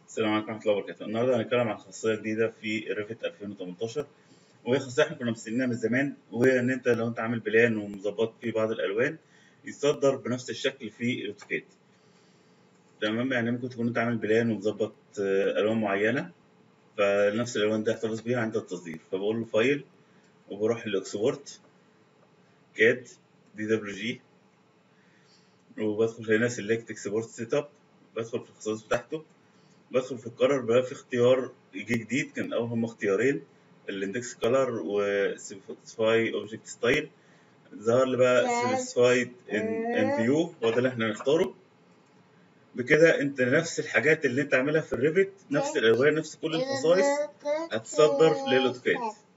السلام عليكم ورحمة الله وبركاته، النهارده هنتكلم عن خاصية جديدة في ريفت 2018 وهي خاصية احنا كنا مستنيينها من زمان وهي إن أنت لو أنت عامل بلان ومظبط فيه بعض الألوان يصدر بنفس الشكل في الأوتوكاد. تمام يعني ممكن تكون أنت عامل بلان ومظبط آه، ألوان معينة فنفس الألوان دي احتفظ بيها عند التصدير فبقول له فايل وبروح لإكسبورت كاد دي دبليو جي وبدخل هنا سيلكت اكسبورت سيت اب بدخل في الخصائص بتاعته بدخل في القرار بقى في اختيار يجي جديد كان اول هما اختيارين الاندكس كولر وسبيسيفاي اوبجكت ستايل ظهر لي بقى سبيسيفايد ان فيو هو ده اللي احنا هنختاره بكده انت نفس الحاجات اللي انت عاملها في الريفت نفس الالوان نفس كل الخصائص هتصدر للاوتوكاد